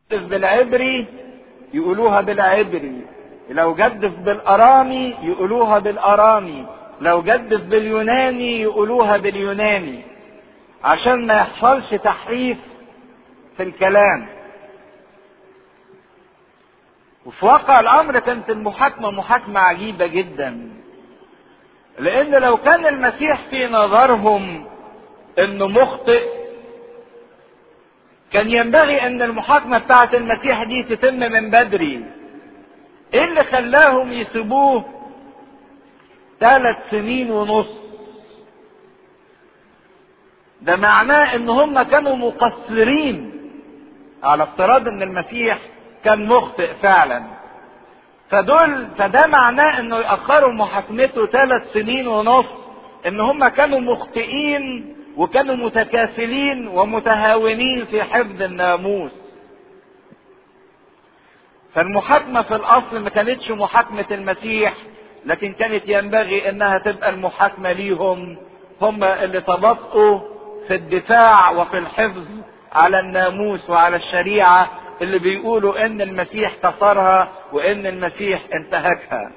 بالعبري يقولوها بالعبري لو جدف بالارامي يقولوها بالارامي لو جدف باليوناني يقولوها باليوناني عشان ما يحصلش تحريف في الكلام وفي واقع الامر كانت المحاكمه محاكمه عجيبه جدا لان لو كان المسيح في نظرهم انه مخطئ كان ينبغي ان المحاكمه بتاعه المسيح دي تتم من بدري ايه اللي خلاهم يسيبوه ثلاث سنين ونص ده معناه ان هم كانوا مقصرين على افتراض ان المسيح كان مخطئ فعلا فدول فده معناه انه يأخروا محاكمته ثلاث سنين ونص ان هم كانوا مخطئين وكانوا متكاسلين ومتهاونين في حفظ الناموس فالمحاكمة في الأصل ما كانتش محاكمة المسيح لكن كانت ينبغي انها تبقى المحاكمة ليهم هم اللي تبطئوا في الدفاع وفي الحفظ على الناموس وعلى الشريعة اللي بيقولوا ان المسيح كسرها وان المسيح انتهكها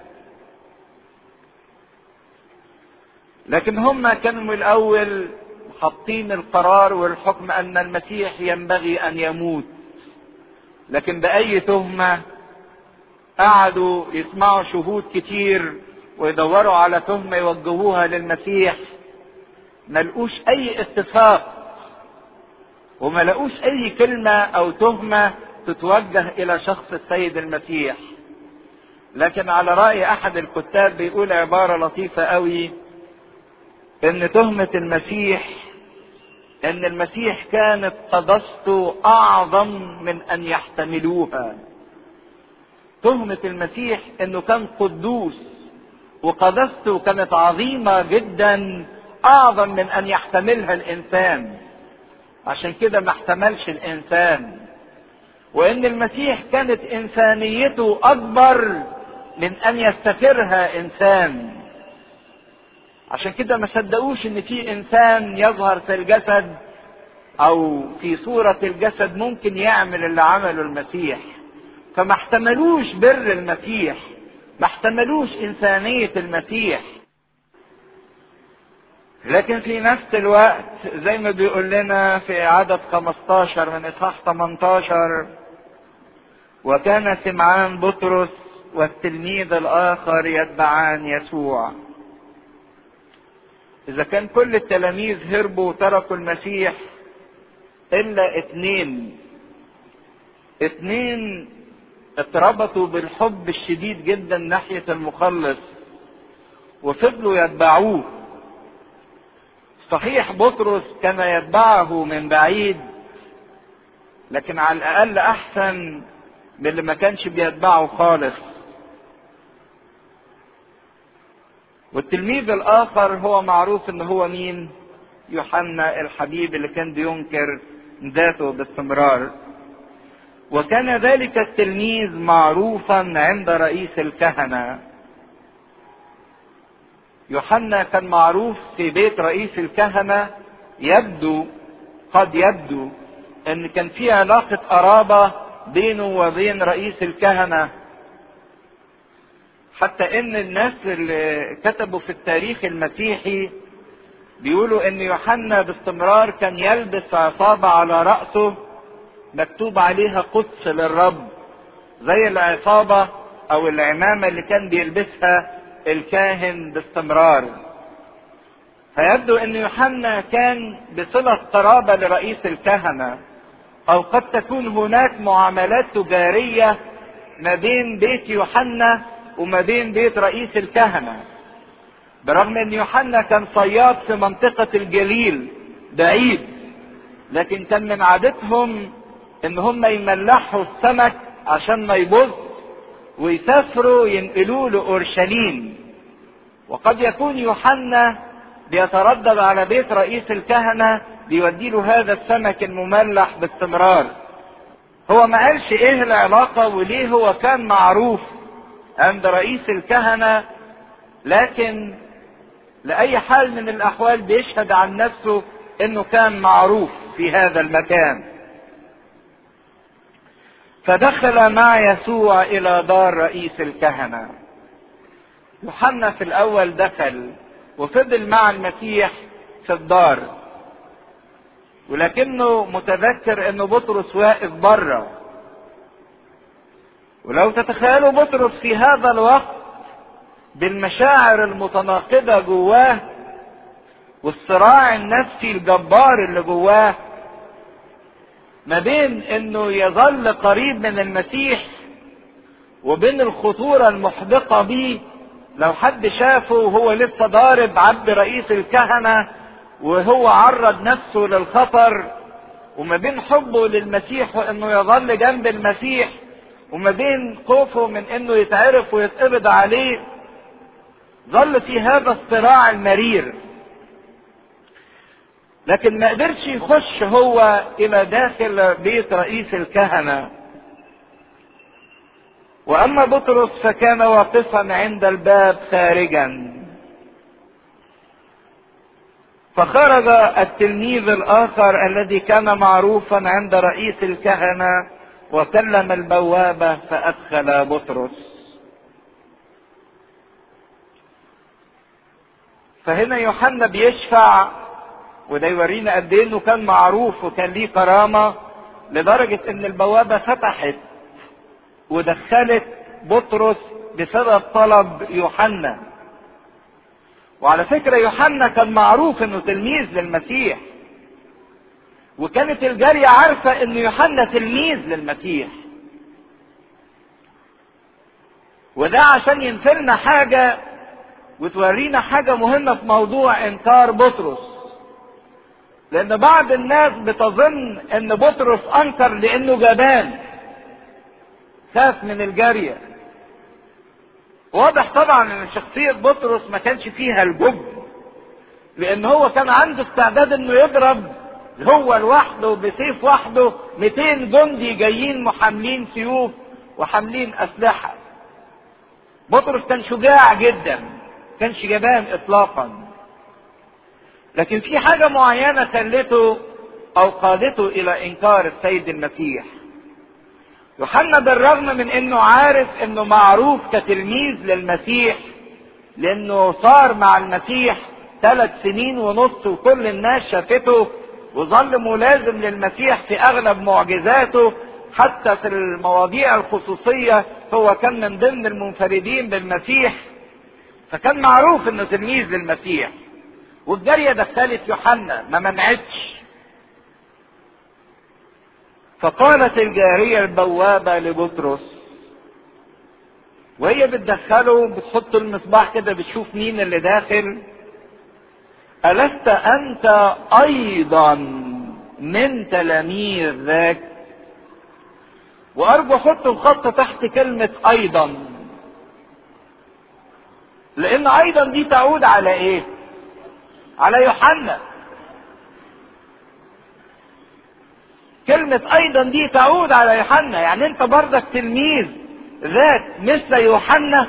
لكن هم كانوا من الاول حاطين القرار والحكم ان المسيح ينبغي ان يموت لكن باي تهمه قعدوا يسمعوا شهود كتير ويدوروا على تهمه يوجهوها للمسيح ما لقوش اي اتفاق وما لقوش اي كلمه او تهمه تتوجه الى شخص السيد المسيح لكن على راي احد الكتاب بيقول عباره لطيفه قوي ان تهمه المسيح ان المسيح كانت قدسته اعظم من ان يحتملوها تهمة المسيح انه كان قدوس وقدسته كانت عظيمة جدا اعظم من ان يحتملها الانسان عشان كده ما احتملش الانسان وان المسيح كانت انسانيته اكبر من ان يستثرها انسان عشان كده ما صدقوش ان في انسان يظهر في الجسد او في صورة الجسد ممكن يعمل اللي عمله المسيح فما احتملوش بر المسيح ما احتملوش انسانية المسيح لكن في نفس الوقت زي ما بيقول لنا في عدد 15 من اصحاح 18 وكان سمعان بطرس والتلميذ الاخر يتبعان يسوع اذا كان كل التلاميذ هربوا وتركوا المسيح الا اتنين اتنين اتربطوا بالحب الشديد جدا ناحية المخلص وفضلوا يتبعوه صحيح بطرس كان يتبعه من بعيد لكن على الاقل احسن من اللي ما كانش بيتبعه خالص والتلميذ الاخر هو معروف ان هو مين يوحنا الحبيب اللي كان بينكر ذاته باستمرار وكان ذلك التلميذ معروفا عند رئيس الكهنه يوحنا كان معروف في بيت رئيس الكهنه يبدو قد يبدو ان كان في علاقه قرابه بينه وبين رئيس الكهنه حتى ان الناس اللي كتبوا في التاريخ المسيحي بيقولوا ان يوحنا باستمرار كان يلبس عصابة على رأسه مكتوب عليها قدس للرب زي العصابة او العمامة اللي كان بيلبسها الكاهن باستمرار فيبدو ان يوحنا كان بصلة قرابة لرئيس الكهنة او قد تكون هناك معاملات تجارية ما بين بيت يوحنا وما بين بيت رئيس الكهنة برغم ان يوحنا كان صياد في منطقة الجليل بعيد لكن كان من عادتهم ان هم يملحوا السمك عشان ما يبوظ ويسافروا ينقلوه لاورشليم وقد يكون يوحنا بيتردد على بيت رئيس الكهنة بيودي له هذا السمك المملح باستمرار هو ما قالش ايه العلاقة وليه هو كان معروف عند رئيس الكهنة لكن لأي حال من الأحوال بيشهد عن نفسه إنه كان معروف في هذا المكان. فدخل مع يسوع الى دار رئيس الكهنه يوحنا في الاول دخل وفضل مع المسيح في الدار ولكنه متذكر ان بطرس واقف بره ولو تتخيلوا بطرس في هذا الوقت بالمشاعر المتناقضة جواه والصراع النفسي الجبار اللي جواه ما بين انه يظل قريب من المسيح وبين الخطورة المحدقة بيه لو حد شافه وهو لسه ضارب عبد رئيس الكهنة وهو عرض نفسه للخطر وما بين حبه للمسيح وانه يظل جنب المسيح وما بين خوفه من انه يتعرف ويتقبض عليه ظل في هذا الصراع المرير لكن ما قدرش يخش هو الى داخل بيت رئيس الكهنه واما بطرس فكان واقفا عند الباب خارجا فخرج التلميذ الاخر الذي كان معروفا عند رئيس الكهنه وكلم البوابه فادخل بطرس فهنا يوحنا بيشفع وده يورينا قد ايه انه كان معروف وكان ليه كرامه لدرجه ان البوابه فتحت ودخلت بطرس بسبب طلب يوحنا وعلى فكره يوحنا كان معروف انه تلميذ للمسيح وكانت الجاريه عارفه ان يوحنا تلميذ للمسيح وده عشان ينفرنا حاجه وتورينا حاجه مهمه في موضوع انكار بطرس لان بعض الناس بتظن ان بطرس انكر لانه جبان خاف من الجارية واضح طبعا ان شخصية بطرس ما كانش فيها الجب لان هو كان عنده استعداد انه يضرب هو لوحده بسيف وحده 200 جندي جايين محملين سيوف وحاملين اسلحة بطرس كان شجاع جدا كانش جبان اطلاقا لكن في حاجة معينة خلته او قادته الى انكار السيد المسيح يوحنا بالرغم من انه عارف انه معروف كتلميذ للمسيح لانه صار مع المسيح ثلاث سنين ونص وكل الناس شافته وظل ملازم للمسيح في اغلب معجزاته حتى في المواضيع الخصوصية هو كان من ضمن المنفردين بالمسيح فكان معروف انه تلميذ للمسيح والجارية دخلت يوحنا ما منعتش فقالت الجارية البوابة لبطرس وهي بتدخله بتحط المصباح كده بتشوف مين اللي داخل ألست أنت أيضا من تلاميذ ذاك وأرجو أحط الخط تحت كلمة أيضا لأن أيضا دي تعود على إيه؟ على يوحنا كلمة أيضا دي تعود على يوحنا يعني أنت برضك تلميذ ذات مثل يوحنا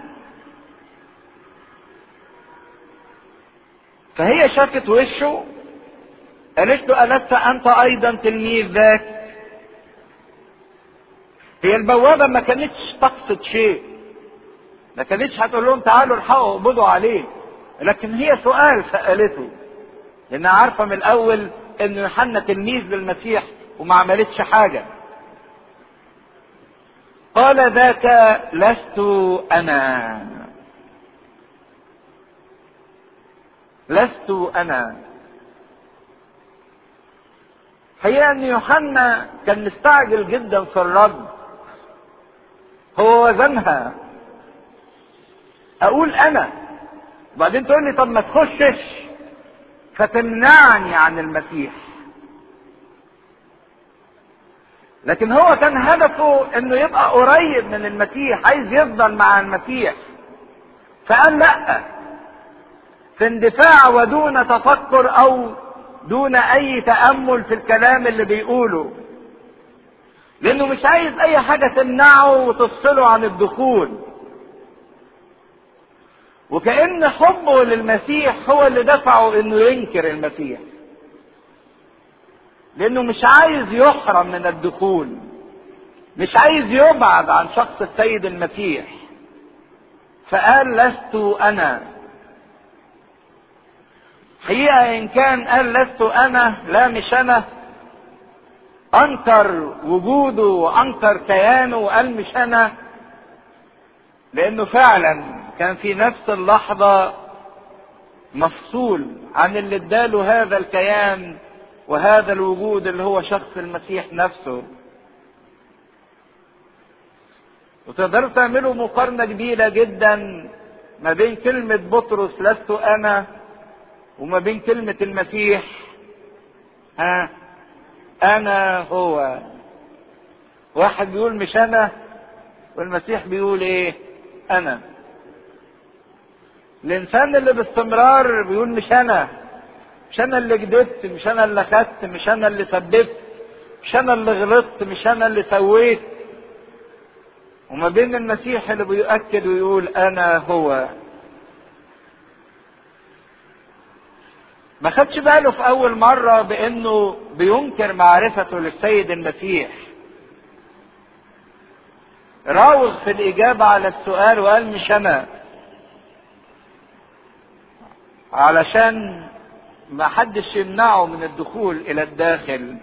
فهي شافت وشه قالت له ألست أنت أيضا تلميذ ذاك هي البوابة ما كانتش تقصد شيء ما كانتش هتقول لهم تعالوا الحقوا اقبضوا عليه لكن هي سؤال سألته لأنها عارفة من الأول إن يوحنا تلميذ للمسيح وما عملتش حاجة قال ذاك لست أنا لست أنا حقيقة أن يوحنا كان مستعجل جدا في الرد هو وزنها أقول أنا وبعدين تقول لي طب ما تخشش فتمنعني عن المسيح لكن هو كان هدفه انه يبقى قريب من المسيح عايز يفضل مع المسيح فقال لا في اندفاع ودون تفكر او دون اي تامل في الكلام اللي بيقوله لانه مش عايز اي حاجه تمنعه وتفصله عن الدخول وكأن حبه للمسيح هو اللي دفعه انه ينكر المسيح لانه مش عايز يحرم من الدخول مش عايز يبعد عن شخص السيد المسيح فقال لست انا حقيقة ان كان قال لست انا لا مش انا انكر وجوده وانكر كيانه وقال مش انا لانه فعلا كان في نفس اللحظة مفصول عن اللي اداله هذا الكيان وهذا الوجود اللي هو شخص المسيح نفسه وتقدروا تعملوا مقارنة كبيرة جدا ما بين كلمة بطرس لست أنا وما بين كلمة المسيح ها أنا هو واحد بيقول مش أنا والمسيح بيقول إيه أنا الإنسان اللي باستمرار بيقول مش أنا مش أنا اللي كدبت مش أنا اللي خدت مش أنا اللي سببت مش أنا اللي غلطت مش أنا اللي سويت وما بين المسيح اللي بيؤكد ويقول انا هو ما خدش باله في اول مرة بانه بينكر معرفته للسيد المسيح راوغ في الاجابة على السؤال وقال مش انا علشان ما حدش يمنعه من الدخول الى الداخل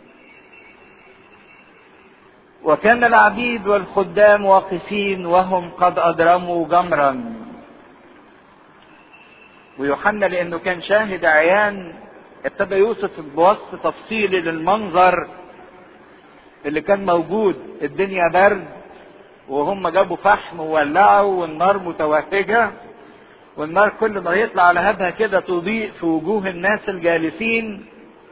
وكان العبيد والخدام واقفين وهم قد اضرموا جمرا ويوحنا لانه كان شاهد عيان ابتدى يوصف بوصف تفصيلي للمنظر اللي كان موجود الدنيا برد وهم جابوا فحم وولعوا والنار متوهجة والنار كل ما يطلع على هبها كده تضيء في وجوه الناس الجالسين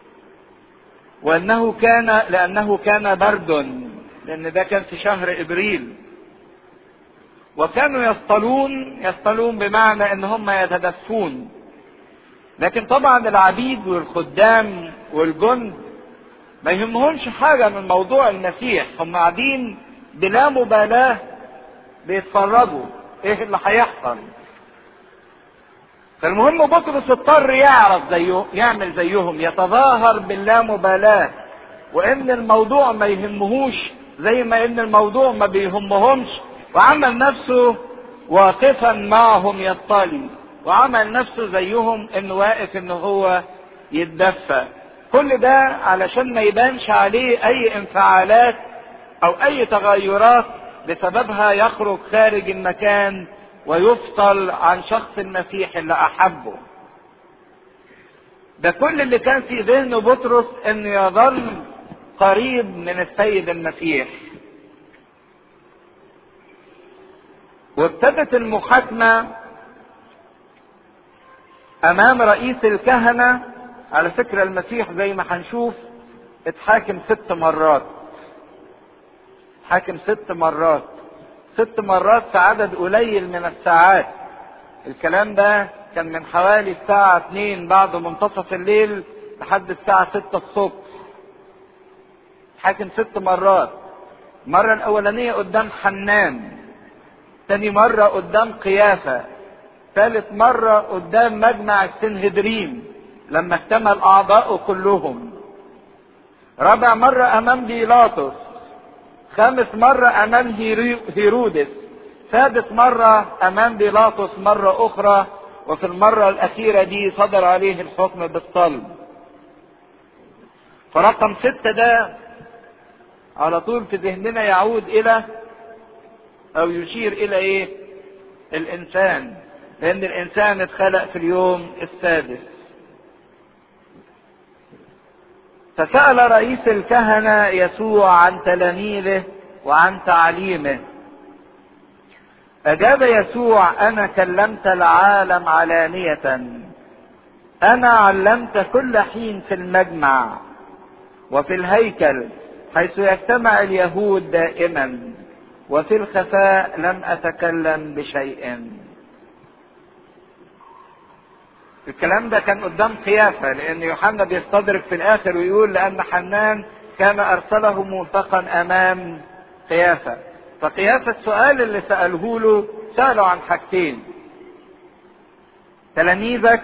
وانه كان لانه كان برد لان ده كان في شهر ابريل وكانوا يصطلون يصطلون بمعنى ان هم يتدفون لكن طبعا العبيد والخدام والجند ما يهمهمش حاجه من موضوع المسيح هم قاعدين بلا مبالاه بيتفرجوا ايه اللي هيحصل فالمهم بطرس اضطر يعرف زيه يعمل زيهم يتظاهر باللامبالاه وان الموضوع ما يهمهوش زي ما ان الموضوع ما بيهمهمش وعمل نفسه واقفا معهم يطلي وعمل نفسه زيهم انه واقف ان هو يتدفى كل ده علشان ما يبانش عليه اي انفعالات او اي تغيرات بسببها يخرج خارج المكان ويفصل عن شخص المسيح اللي احبه ده كل اللي كان في ذهن بطرس انه يظل قريب من السيد المسيح وابتدت المحاكمة امام رئيس الكهنة على فكرة المسيح زي ما هنشوف اتحاكم ست مرات حاكم ست مرات ست مرات في عدد قليل من الساعات الكلام ده كان من حوالي الساعة 2 بعد منتصف الليل لحد الساعة 6 الصبح حاكم ست مرات المرة الأولانية قدام حنان تاني مرة قدام قيافة ثالث مرة قدام مجمع السنهدرين لما اكتمل أعضاؤه كلهم رابع مرة أمام بيلاطس خامس مرة أمام هيرودس سادس مرة أمام بيلاطس مرة أخرى وفي المرة الأخيرة دي صدر عليه الحكم بالصلب فرقم ستة ده على طول في ذهننا يعود إلى أو يشير إلى إيه؟ الإنسان لأن الإنسان اتخلق في اليوم السادس فسأل رئيس الكهنة يسوع عن تلاميذه وعن تعليمه أجاب يسوع أنا كلمت العالم علانية أنا علمت كل حين في المجمع وفي الهيكل حيث يجتمع اليهود دائما وفي الخفاء لم أتكلم بشيء الكلام ده كان قدام قيافة لأن يوحنا بيستدرك في الآخر ويقول لأن حنان كان أرسله موثقا أمام قيافة فقيافة السؤال اللي سأله له سأله عن حاجتين تلاميذك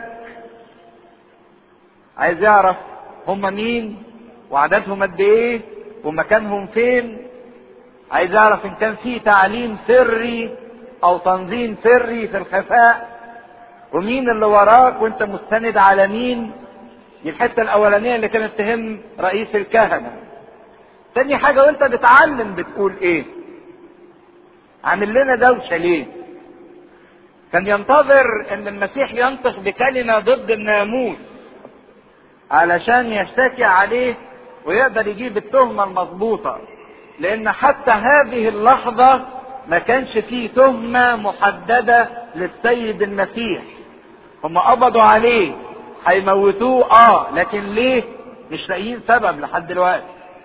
عايز يعرف هم مين وعددهم قد ايه ومكانهم فين عايز اعرف ان كان في تعليم سري او تنظيم سري في الخفاء ومين اللي وراك وانت مستند على مين دي الحته الاولانيه اللي كانت تهم رئيس الكهنه تاني حاجه وانت بتعلم بتقول ايه عامل لنا دوشه ليه كان ينتظر ان المسيح ينطق بكلمه ضد الناموس علشان يشتكي عليه ويقدر يجيب التهمه المضبوطه لان حتى هذه اللحظه ما كانش فيه تهمه محدده للسيد المسيح هم قبضوا عليه هيموتوه اه لكن ليه مش لاقيين سبب لحد دلوقتي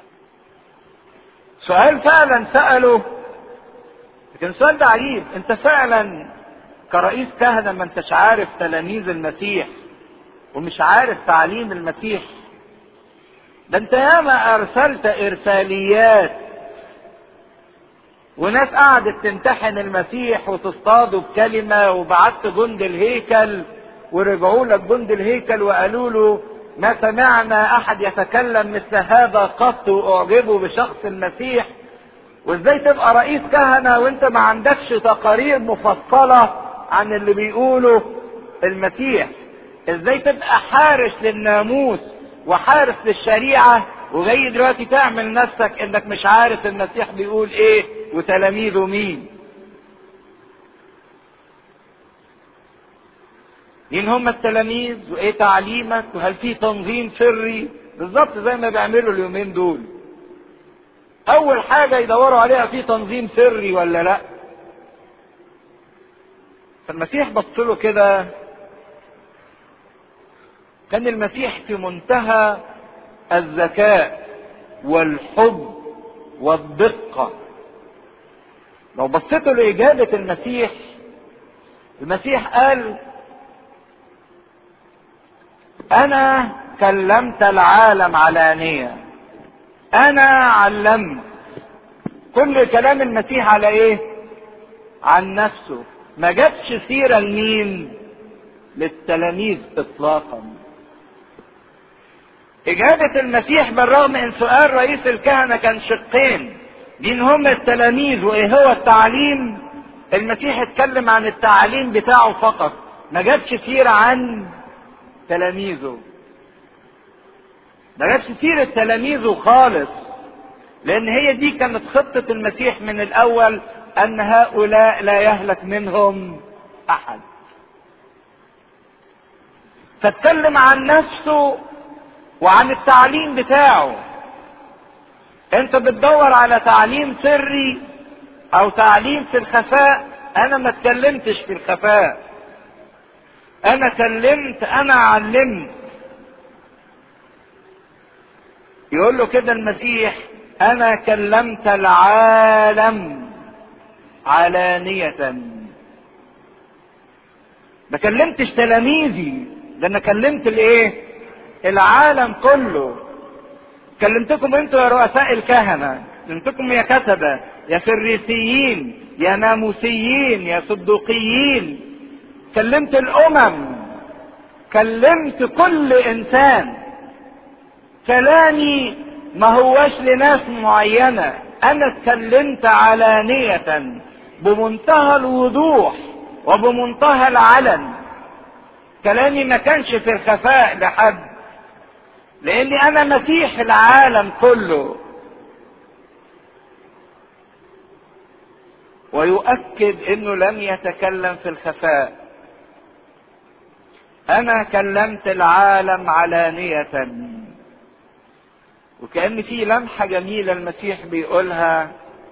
سؤال فعلا سأله لكن السؤال ده عجيب انت فعلا كرئيس كهنة ما انتش عارف تلاميذ المسيح ومش عارف تعليم المسيح ده انت ياما ارسلت ارساليات وناس قعدت تمتحن المسيح وتصطاده بكلمة وبعت جند الهيكل ورجعوا لك جند الهيكل وقالوا له ما سمعنا احد يتكلم مثل هذا قط واعجبوا بشخص المسيح وازاي تبقى رئيس كهنة وانت ما عندكش تقارير مفصلة عن اللي بيقوله المسيح ازاي تبقى حارس للناموس وحارس للشريعة وجاي دلوقتي تعمل نفسك انك مش عارف المسيح بيقول ايه وتلاميذه مين مين هم التلاميذ وايه تعليمك وهل في تنظيم سري بالظبط زي ما بيعملوا اليومين دول اول حاجه يدوروا عليها في تنظيم سري ولا لا فالمسيح بص له كده كان المسيح في منتهى الذكاء والحب والدقة لو بصيتوا لإجابة المسيح المسيح قال أنا كلمت العالم علانية أنا علمت كل كلام المسيح على إيه؟ عن نفسه ما جابش سيرة لمين؟ للتلاميذ إطلاقا إجابة المسيح بالرغم إن سؤال رئيس الكهنة كان شقين مين هم التلاميذ وإيه هو التعليم المسيح اتكلم عن التعليم بتاعه فقط ما جابش سيرة عن تلاميذه ما جابش سيرة تلاميذه خالص لأن هي دي كانت خطة المسيح من الأول أن هؤلاء لا يهلك منهم أحد فاتكلم عن نفسه وعن التعليم بتاعه انت بتدور على تعليم سري او تعليم في الخفاء انا ما اتكلمتش في الخفاء انا كلمت انا علمت يقول له كده المسيح انا كلمت العالم علانية ما كلمتش تلاميذي ده انا كلمت الايه العالم كله كلمتكم انتوا يا رؤساء الكهنة كلمتكم يا كتبة يا فريسيين يا ناموسيين يا صدوقيين كلمت الامم كلمت كل انسان كلامي ما هوش لناس معينة انا اتكلمت علانية بمنتهى الوضوح وبمنتهى العلن كلامي ما كانش في الخفاء لحد لاني انا مسيح العالم كله ويؤكد انه لم يتكلم في الخفاء انا كلمت العالم علانية وكأن في لمحة جميلة المسيح بيقولها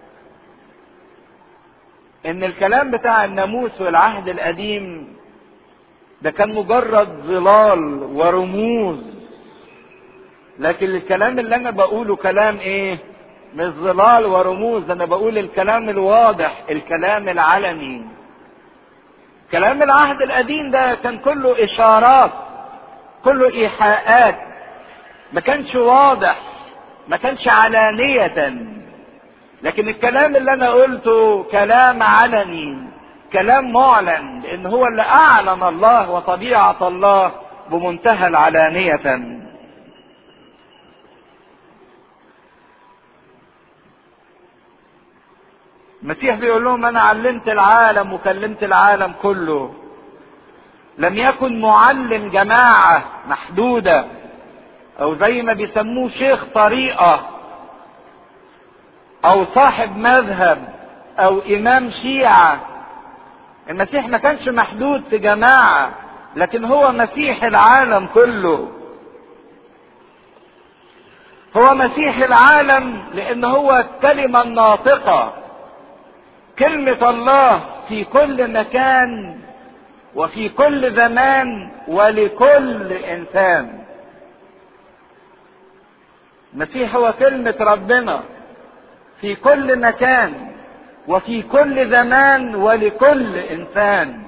ان الكلام بتاع الناموس والعهد القديم ده كان مجرد ظلال ورموز لكن الكلام اللي انا بقوله كلام ايه مش ظلال ورموز انا بقول الكلام الواضح الكلام العلني كلام العهد القديم ده كان كله اشارات كله ايحاءات ما كانش واضح ما كانش علانية لكن الكلام اللي انا قلته كلام علني كلام معلن لان هو اللي اعلن الله وطبيعة الله بمنتهى العلانية المسيح بيقول لهم انا علمت العالم وكلمت العالم كله لم يكن معلم جماعة محدودة او زي ما بيسموه شيخ طريقة او صاحب مذهب او امام شيعة المسيح ما كانش محدود في جماعة لكن هو مسيح العالم كله هو مسيح العالم لان هو الكلمة الناطقة كلمة الله في كل مكان وفي كل زمان ولكل انسان المسيح هو كلمة ربنا في كل مكان وفي كل زمان ولكل انسان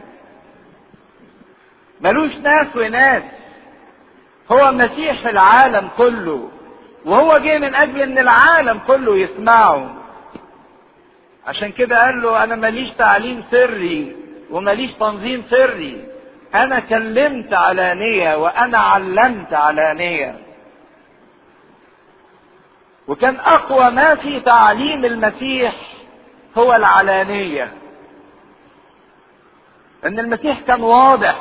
ملوش ناس وناس هو مسيح العالم كله وهو جه من اجل ان العالم كله يسمعه عشان كده قال له انا ماليش تعليم سري وماليش تنظيم سري انا كلمت علانية وانا علمت علانية وكان اقوى ما في تعليم المسيح هو العلانية ان المسيح كان واضح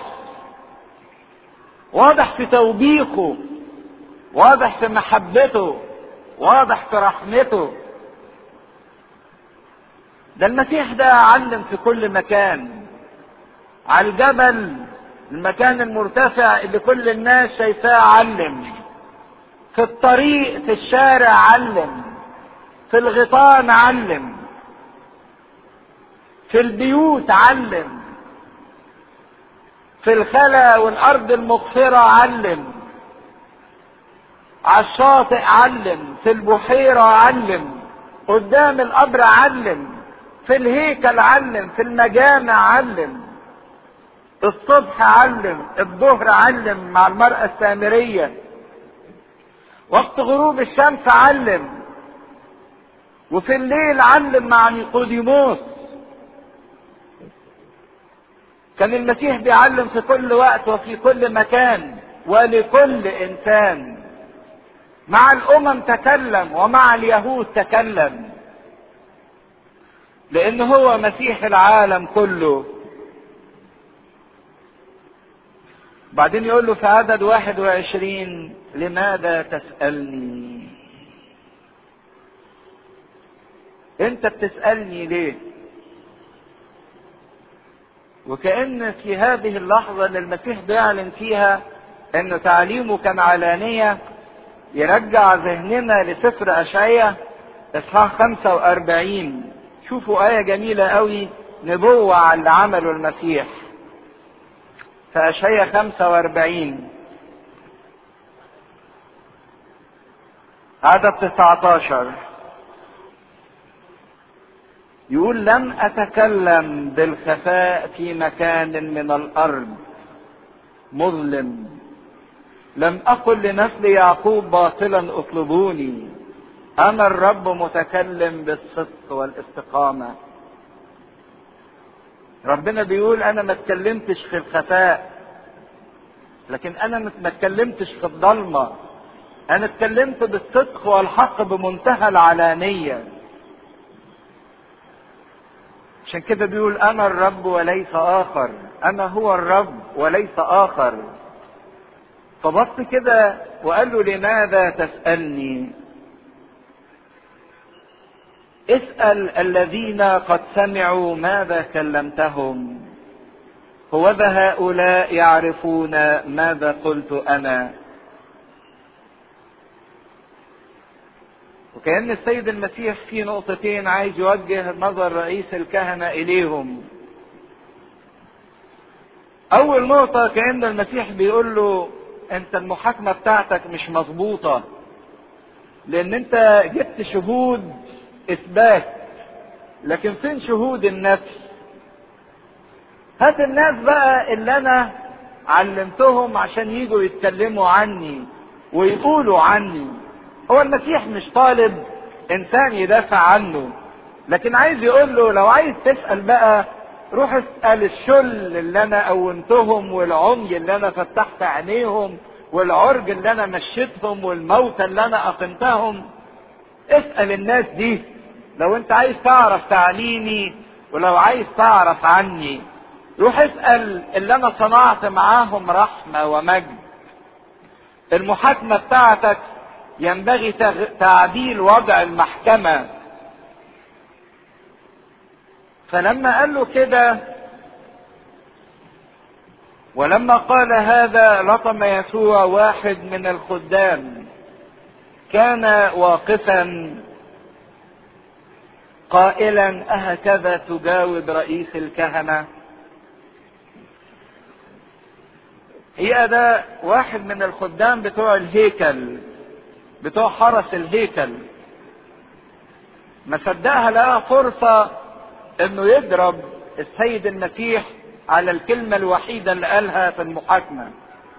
واضح في توبيخه واضح في محبته واضح في رحمته ده المسيح ده علم في كل مكان على الجبل المكان المرتفع اللي كل الناس شايفاه علم في الطريق في الشارع علم في الغيطان علم في البيوت علم في الخلا والارض المغفرة علم على الشاطئ علم في البحيرة علم قدام القبر علم في الهيكل علم في المجامع علم الصبح علم الظهر علم مع المرأة السامرية وقت غروب الشمس علم وفي الليل علم مع نيقوديموس كان المسيح بيعلم في كل وقت وفي كل مكان ولكل انسان مع الامم تكلم ومع اليهود تكلم لان هو مسيح العالم كله بعدين يقول له في عدد واحد وعشرين لماذا تسألني انت بتسألني ليه وكأن في هذه اللحظة اللي المسيح بيعلن فيها انه تعليمه كان علانية يرجع ذهننا لسفر اشعية اصحاح 45 شوفوا آية جميلة قوي نبوة على اللي عمله المسيح في أشعية 45 عدد 19 يقول لم أتكلم بالخفاء في مكان من الأرض مظلم لم أقل لنسل يعقوب باطلا اطلبوني أنا الرب متكلم بالصدق والاستقامة ربنا بيقول أنا ما اتكلمتش في الخفاء لكن أنا ما اتكلمتش في الضلمة أنا اتكلمت بالصدق والحق بمنتهى العلانية عشان كده بيقول أنا الرب وليس آخر أنا هو الرب وليس آخر فبص كده وقال له لماذا تسألني اسأل الذين قد سمعوا ماذا كلمتهم هوذا هؤلاء يعرفون ماذا قلت أنا وكأن السيد المسيح في نقطتين عايز يوجه نظر رئيس الكهنة إليهم أول نقطة كأن المسيح بيقول له أنت المحاكمة بتاعتك مش مظبوطة لأن أنت جبت شهود اثبات لكن فين شهود النفس هات الناس بقى اللي انا علمتهم عشان يجوا يتكلموا عني ويقولوا عني هو المسيح مش طالب انسان يدافع عنه لكن عايز يقول له لو عايز تسأل بقى روح اسأل الشل اللي انا قومتهم والعمي اللي انا فتحت عينيهم والعرج اللي انا مشيتهم والموتى اللي انا اقمتهم اسأل الناس دي لو انت عايز تعرف تعليمي ولو عايز تعرف عني روح اسأل اللي انا صنعت معاهم رحمة ومجد المحاكمة بتاعتك ينبغي تعديل وضع المحكمة فلما قال له كده ولما قال هذا لطم يسوع واحد من الخدام كان واقفا قائلا أهكذا تجاوب رئيس الكهنة هي ده واحد من الخدام بتوع الهيكل بتوع حرس الهيكل ما صدقها لقى فرصة انه يضرب السيد المسيح على الكلمة الوحيدة اللي قالها في المحاكمة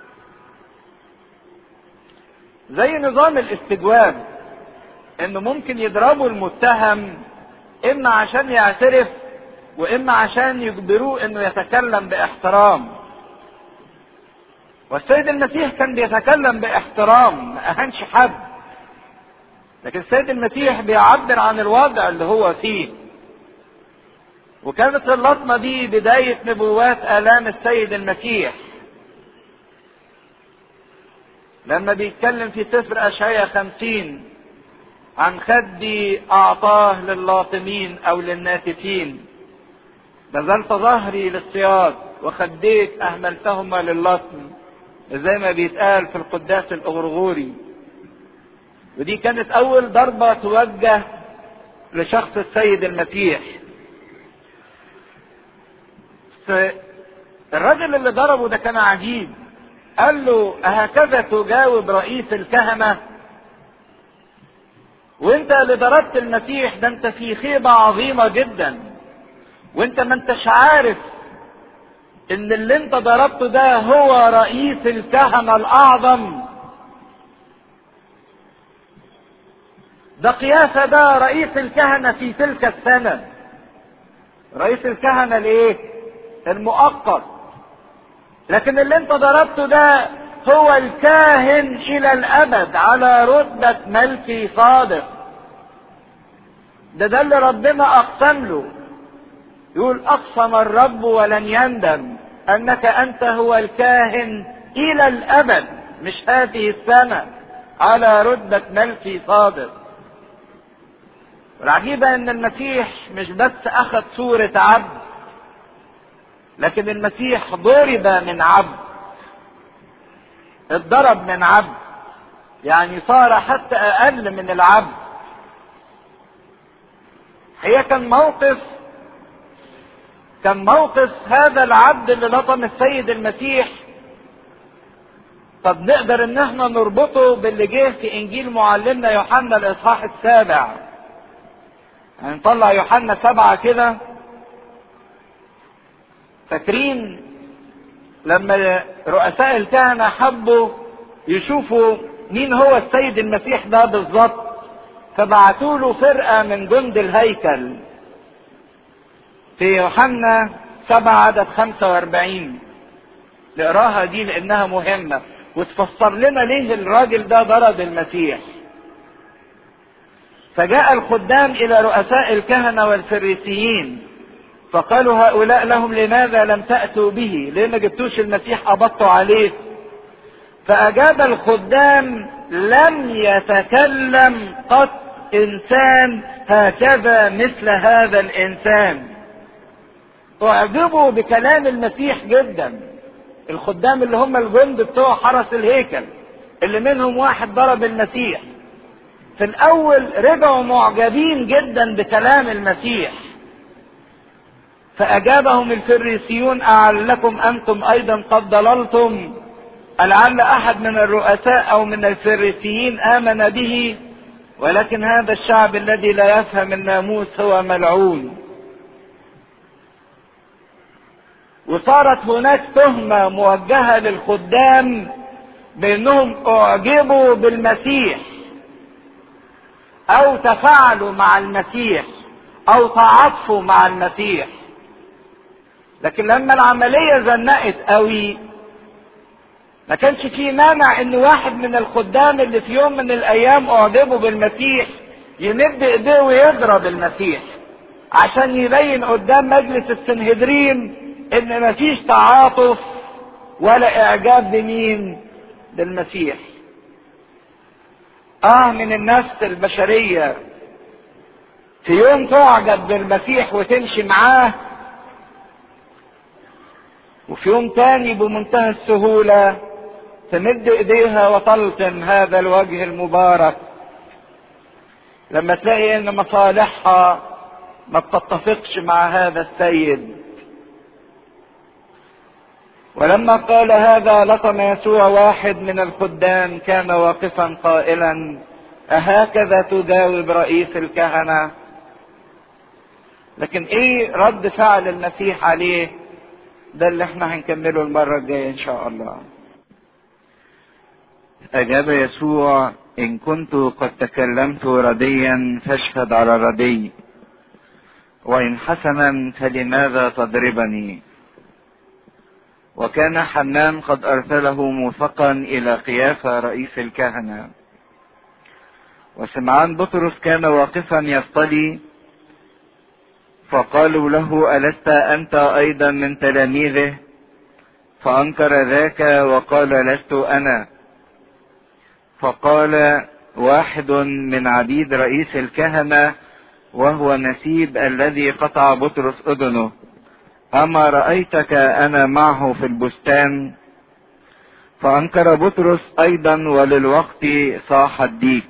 زي نظام الاستجواب انه ممكن يضربوا المتهم اما عشان يعترف واما عشان يجبروه انه يتكلم باحترام والسيد المسيح كان بيتكلم باحترام ما اهانش حد لكن السيد المسيح بيعبر عن الوضع اللي هو فيه وكانت اللطمة دي بداية نبوات آلام السيد المسيح لما بيتكلم في سفر أشعياء خمسين عن خدي أعطاه للاطمين أو للناتفين بذلت ظهري للصياد وخديت أهملتهما للطم زي ما بيتقال في القداس الأغرغوري ودي كانت أول ضربة توجه لشخص السيد المسيح الراجل اللي ضربه ده كان عجيب قال له أهكذا تجاوب رئيس الكهنة وانت اللي ضربت المسيح ده انت في خيبة عظيمة جدا وانت ما انتش عارف ان اللي انت ضربته ده هو رئيس الكهنة الاعظم ده قياسة ده رئيس الكهنة في تلك السنة رئيس الكهنة الايه المؤقت لكن اللي انت ضربته ده هو الكاهن الى الابد على رتبة ملكي صادق ده ده اللي ربنا اقسم له يقول اقسم الرب ولن يندم انك انت هو الكاهن الى الابد مش هذه السنة على رتبة ملكي صادق العجيبة ان المسيح مش بس اخذ صورة عبد لكن المسيح ضرب من عبد اتضرب من عبد يعني صار حتى اقل من العبد هي كان موقف كان موقف هذا العبد اللي لطم السيد المسيح طب نقدر ان احنا نربطه باللي جه في انجيل معلمنا يوحنا الاصحاح السابع هنطلع يعني يوحنا سبعة كده فاكرين لما رؤساء الكهنة حبوا يشوفوا مين هو السيد المسيح ده بالظبط فبعتوا له فرقة من جند الهيكل في يوحنا سبعة عدد خمسة واربعين نقراها دي لانها مهمة وتفسر لنا ليه الراجل ده ضرب المسيح فجاء الخدام الى رؤساء الكهنة والفريسيين فقالوا هؤلاء لهم لماذا لم تأتوا به ليه ما جبتوش المسيح قبضتوا عليه فأجاب الخدام لم يتكلم قط إنسان هكذا مثل هذا الإنسان أعجبوا بكلام المسيح جدا الخدام اللي هم الجند بتوع حرس الهيكل اللي منهم واحد ضرب المسيح في الأول رجعوا معجبين جدا بكلام المسيح فأجابهم الفريسيون أعلكم أنتم أيضا قد ضللتم لعل أحد من الرؤساء أو من الفريسيين آمن به ولكن هذا الشعب الذي لا يفهم الناموس هو ملعون وصارت هناك تهمة موجهة للخدام بأنهم أعجبوا بالمسيح أو تفاعلوا مع المسيح أو تعاطفوا مع المسيح لكن لما العملية زنقت قوي ما كانش في مانع ان واحد من الخدام اللي في يوم من الايام اعجبوا بالمسيح يمد ايديه ويضرب المسيح عشان يبين قدام مجلس السنهدرين ان مفيش تعاطف ولا اعجاب بمين بالمسيح اه من النفس البشرية في يوم تعجب بالمسيح وتمشي معاه وفي يوم تاني بمنتهى السهولة تمد ايديها وتلطم هذا الوجه المبارك لما تلاقي ان مصالحها ما بتتفقش مع هذا السيد ولما قال هذا لطم يسوع واحد من الخدام كان واقفا قائلا أهكذا تجاوب رئيس الكهنة لكن ايه رد فعل المسيح عليه ده اللي احنا هنكمله المرة الجاية ان شاء الله أجاب يسوع إن كنت قد تكلمت رديا فاشهد على ردي وإن حسنا فلماذا تضربني وكان حنان قد أرسله موثقا إلى قيافة رئيس الكهنة وسمعان بطرس كان واقفا يصطلي فقالوا له ألست أنت أيضا من تلاميذه فأنكر ذاك وقال لست أنا فقال واحد من عبيد رئيس الكهنة وهو نسيب الذي قطع بطرس أذنه أما رأيتك أنا معه في البستان فأنكر بطرس أيضا وللوقت صاح الديك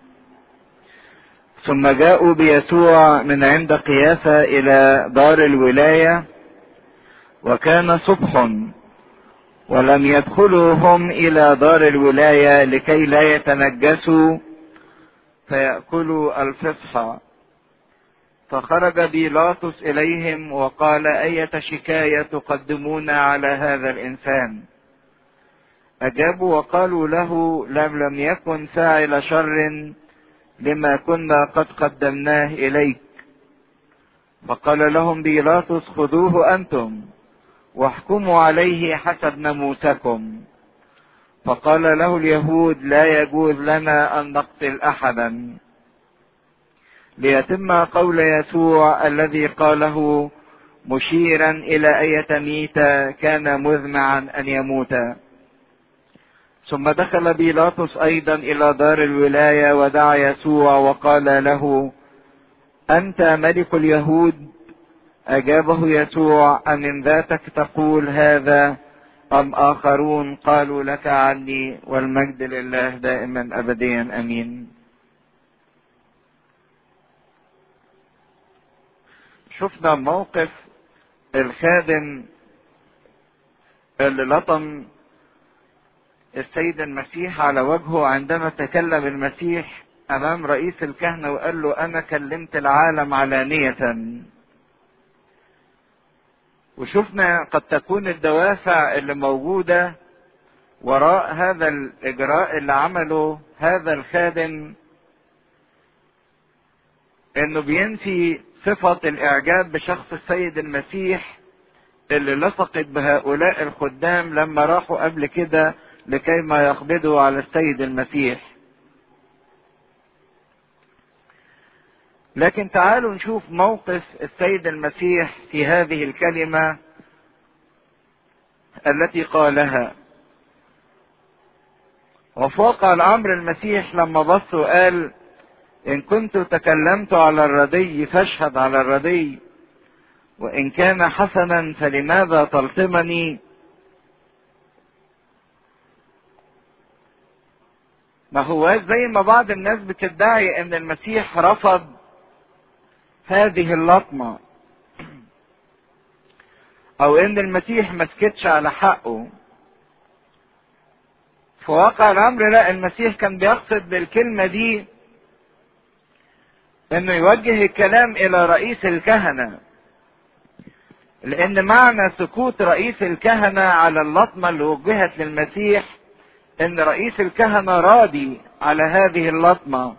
ثم جاءوا بيسوع من عند قيافة إلى دار الولاية وكان صبح ولم يدخلوا هم إلى دار الولاية لكي لا يتنجسوا فيأكلوا الفصحى فخرج بيلاطس إليهم وقال أية شكاية تقدمون على هذا الإنسان أجابوا وقالوا له لم لم يكن فاعل شر لما كنا قد قدمناه إليك فقال لهم بيلاطس خذوه أنتم واحكموا عليه حسب ناموسكم فقال له اليهود لا يجوز لنا أن نقتل أحدا ليتم قول يسوع الذي قاله مشيرا الى اية ميت كان مذمعا ان يموت ثم دخل بيلاطس ايضا الى دار الولاية ودعا يسوع وقال له انت ملك اليهود اجابه يسوع امن ذاتك تقول هذا ام اخرون قالوا لك عني والمجد لله دائما ابديا امين شفنا موقف الخادم اللي لطم السيد المسيح على وجهه عندما تكلم المسيح امام رئيس الكهنه وقال له انا كلمت العالم علانيه وشفنا قد تكون الدوافع اللي موجوده وراء هذا الاجراء اللي عمله هذا الخادم انه بينفي صفة الإعجاب بشخص السيد المسيح اللي لصقت بهؤلاء الخدام لما راحوا قبل كده لكي ما يقبضوا على السيد المسيح لكن تعالوا نشوف موقف السيد المسيح في هذه الكلمة التي قالها وفوق الأمر المسيح لما بص وقال إن كنت تكلمت على الردي فاشهد على الردي وإن كان حسنا فلماذا تلطمني ما هو زي ما بعض الناس بتدعي ان المسيح رفض هذه اللطمة او ان المسيح ما سكتش على حقه في واقع الامر لا المسيح كان بيقصد بالكلمة دي انه يوجه الكلام الى رئيس الكهنة لان معنى سكوت رئيس الكهنة على اللطمة اللي وجهت للمسيح ان رئيس الكهنة راضي على هذه اللطمة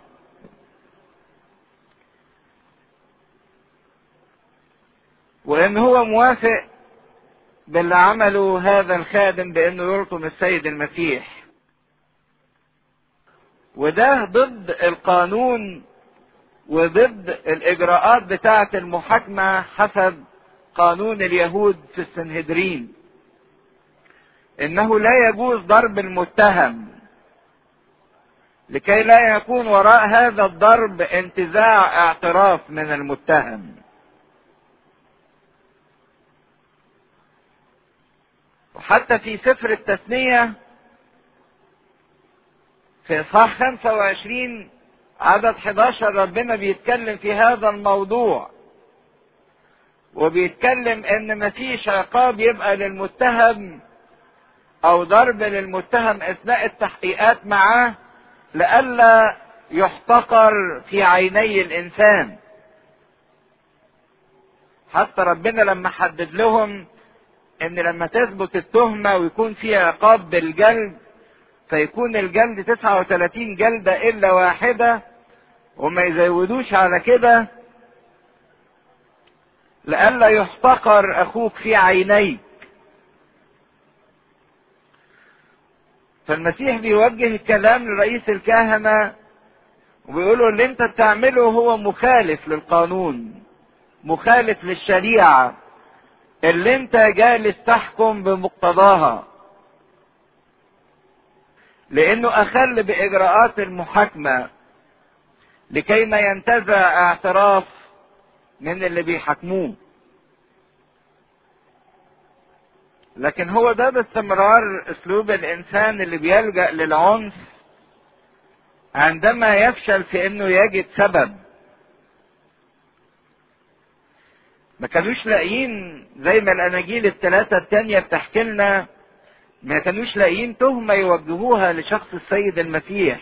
وان هو موافق باللي عمله هذا الخادم بانه يلطم السيد المسيح وده ضد القانون وضد الاجراءات بتاعه المحاكمه حسب قانون اليهود في السنهدرين انه لا يجوز ضرب المتهم لكي لا يكون وراء هذا الضرب انتزاع اعتراف من المتهم وحتى في سفر التثنية في إصحاح 25 عدد 11 ربنا بيتكلم في هذا الموضوع وبيتكلم ان مفيش عقاب يبقى للمتهم او ضرب للمتهم اثناء التحقيقات معاه لئلا يحتقر في عيني الانسان حتى ربنا لما حدد لهم ان لما تثبت التهمه ويكون في عقاب بالجلد فيكون الجلد 39 جلده الا واحده وما يزودوش على كده لئلا يحتقر اخوك في عينيك فالمسيح بيوجه الكلام لرئيس الكهنة وبيقول له اللي انت بتعمله هو مخالف للقانون مخالف للشريعة اللي انت جالس تحكم بمقتضاها لانه اخل باجراءات المحاكمة لكي ما ينتزع اعتراف من اللي بيحاكموه لكن هو ده باستمرار اسلوب الانسان اللي بيلجا للعنف عندما يفشل في انه يجد سبب ما كانوش لاقيين زي ما الاناجيل الثلاثه التانية بتحكي لنا ما كانوش لاقيين تهمه يوجهوها لشخص السيد المسيح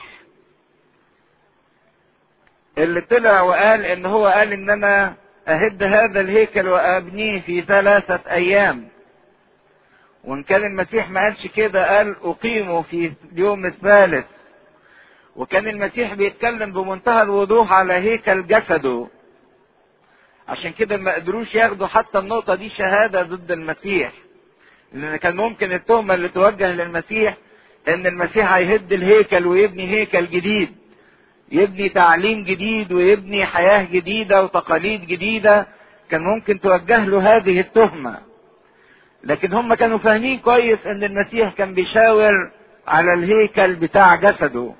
اللي طلع وقال ان هو قال ان انا اهد هذا الهيكل وابنيه في ثلاثه ايام وان كان المسيح ما قالش كده قال اقيمه في اليوم الثالث وكان المسيح بيتكلم بمنتهى الوضوح على هيكل جسده عشان كده ما قدروش ياخدوا حتى النقطة دي شهادة ضد المسيح لأن كان ممكن التهمة اللي توجه للمسيح إن المسيح هيهد الهيكل ويبني هيكل جديد يبني تعليم جديد ويبني حياة جديدة وتقاليد جديدة كان ممكن توجه له هذه التهمة لكن هم كانوا فاهمين كويس ان المسيح كان بيشاور على الهيكل بتاع جسده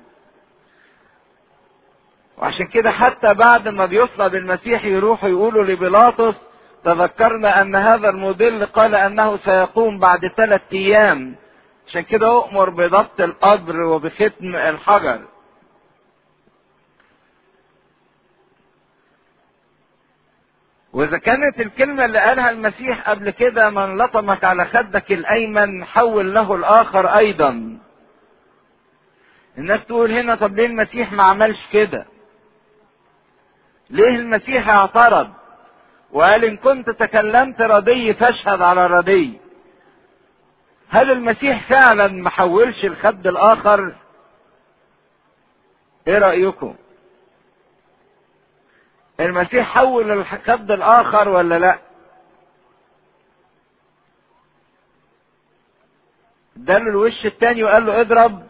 وعشان كده حتى بعد ما بيصلب المسيح يروحوا يقولوا لبيلاطس تذكرنا ان هذا المضل قال انه سيقوم بعد ثلاث ايام عشان كده اؤمر بضبط القبر وبختم الحجر واذا كانت الكلمة اللي قالها المسيح قبل كده من لطمك على خدك الايمن حول له الاخر ايضا الناس تقول هنا طب ليه المسيح ما عملش كده ليه المسيح اعترض وقال ان كنت تكلمت ردي فاشهد على ردي هل المسيح فعلا ما حولش الخد الاخر ايه رايكم المسيح حول الخد الاخر ولا لا اداله الوش التاني وقال له اضرب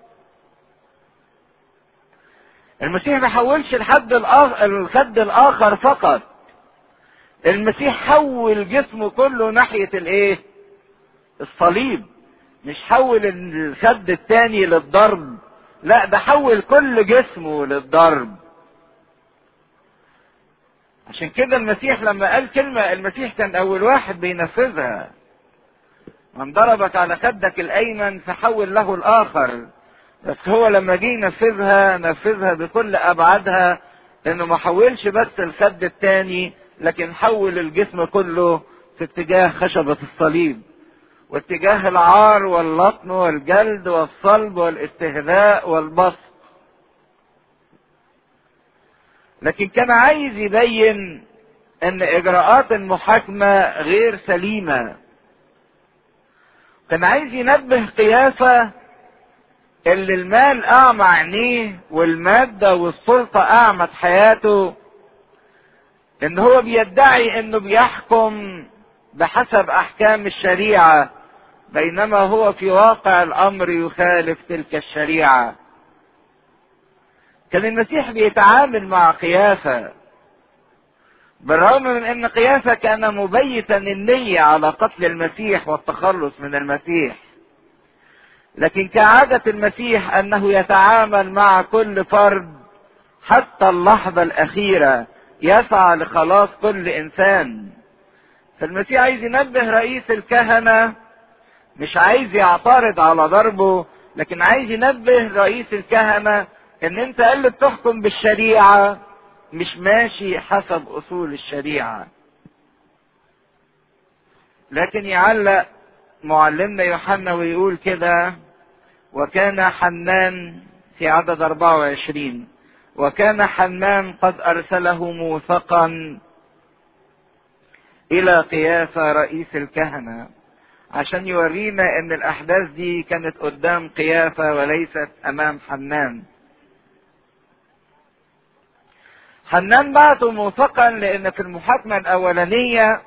المسيح ما حولش الحد الآخر الخد الاخر فقط المسيح حول جسمه كله ناحية الايه الصليب مش حول الخد التاني للضرب لا ده حول كل جسمه للضرب عشان كده المسيح لما قال كلمة المسيح كان أول واحد بينفذها من ضربك على خدك الأيمن فحول له الآخر بس هو لما جه ينفذها نفذها بكل أبعادها إنه ما حولش بس الخد التاني لكن حول الجسم كله في اتجاه خشبة الصليب واتجاه العار واللطم والجلد والصلب والاستهزاء والبسط لكن كان عايز يبين ان اجراءات المحاكمة غير سليمة كان عايز ينبه قيافة اللي المال اعمى عينيه والمادة والسلطة اعمت حياته ان هو بيدعي انه بيحكم بحسب احكام الشريعة بينما هو في واقع الامر يخالف تلك الشريعه كان المسيح بيتعامل مع قيافة بالرغم من ان قيافة كان مبيتا النية على قتل المسيح والتخلص من المسيح لكن كعادة المسيح انه يتعامل مع كل فرد حتى اللحظة الاخيرة يسعى لخلاص كل انسان فالمسيح عايز ينبه رئيس الكهنة مش عايز يعترض على ضربه لكن عايز ينبه رئيس الكهنة ان انت اللي بتحكم بالشريعة مش ماشي حسب اصول الشريعة لكن يعلق معلمنا يوحنا ويقول كده وكان حنان في عدد 24 وكان حنان قد ارسله موثقا الى قيافة رئيس الكهنة عشان يورينا ان الاحداث دي كانت قدام قيافة وليست امام حنان حنان بعته موثقا لان في المحاكمة الاولانية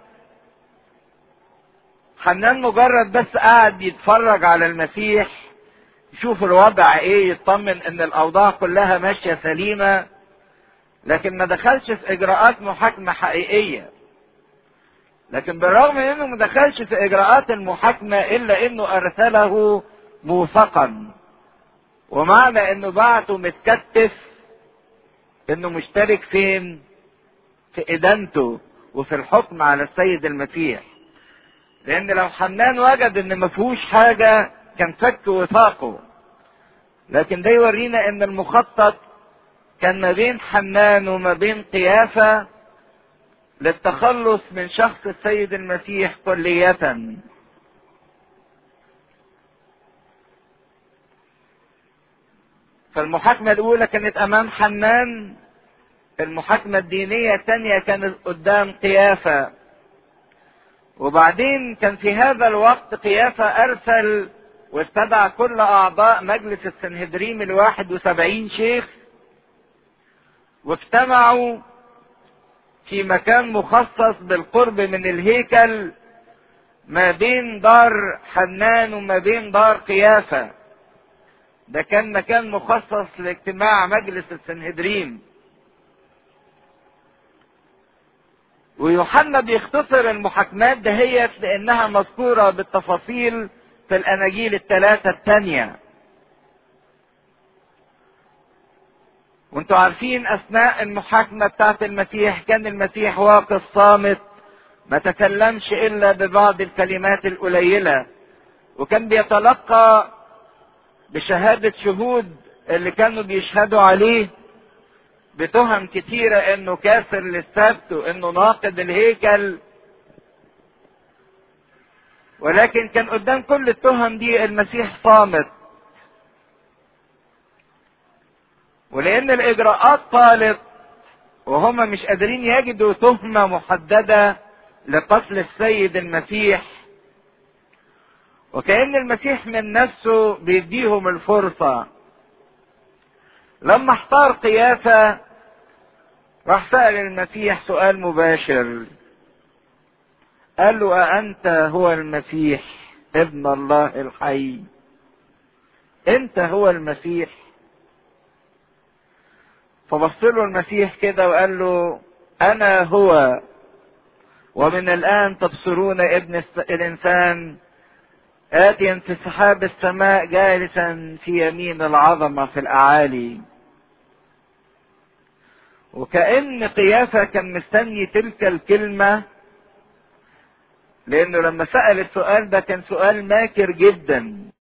حنان مجرد بس قاعد يتفرج على المسيح يشوف الوضع ايه يطمن ان الاوضاع كلها ماشية سليمة لكن ما دخلش في اجراءات محاكمة حقيقية لكن بالرغم من انه ما دخلش في اجراءات المحاكمة الا انه ارسله موثقا ومعنى انه بعته متكتف انه مشترك فين في ادانته وفي الحكم على السيد المسيح لان لو حنان وجد ان ما فيهوش حاجة كان فك وثاقه لكن ده يورينا ان المخطط كان ما بين حنان وما بين قيافة للتخلص من شخص السيد المسيح كلية فالمحاكمة الأولى كانت أمام حنان المحاكمة الدينية الثانية كانت قدام قيافة وبعدين كان في هذا الوقت قيافة أرسل واستدعى كل أعضاء مجلس السنهدريم الواحد وسبعين شيخ واجتمعوا في مكان مخصص بالقرب من الهيكل ما بين دار حنان وما بين دار قيافة ده كان مكان مخصص لاجتماع مجلس السنهدريم ويوحنا بيختصر المحاكمات دهيت لانها مذكوره بالتفاصيل في الاناجيل الثلاثه الثانيه وانتوا عارفين اثناء المحاكمه بتاعت المسيح كان المسيح واقف صامت ما تكلمش الا ببعض الكلمات القليله وكان بيتلقى بشهاده شهود اللي كانوا بيشهدوا عليه بتهم كتيرة انه كافر للسبت وانه ناقد الهيكل ولكن كان قدام كل التهم دي المسيح صامت ولان الاجراءات طالت وهم مش قادرين يجدوا تهمة محددة لقتل السيد المسيح وكأن المسيح من نفسه بيديهم الفرصة لما احتار قيافة راح سأل المسيح سؤال مباشر قال له أأنت هو المسيح ابن الله الحي انت هو المسيح فبص له المسيح كده وقال له انا هو ومن الان تبصرون ابن الانسان آتيا في سحاب السماء جالسا في يمين العظمة في الأعالي وكأن قيافة كان مستني تلك الكلمة لأنه لما سأل السؤال ده كان سؤال ماكر جدا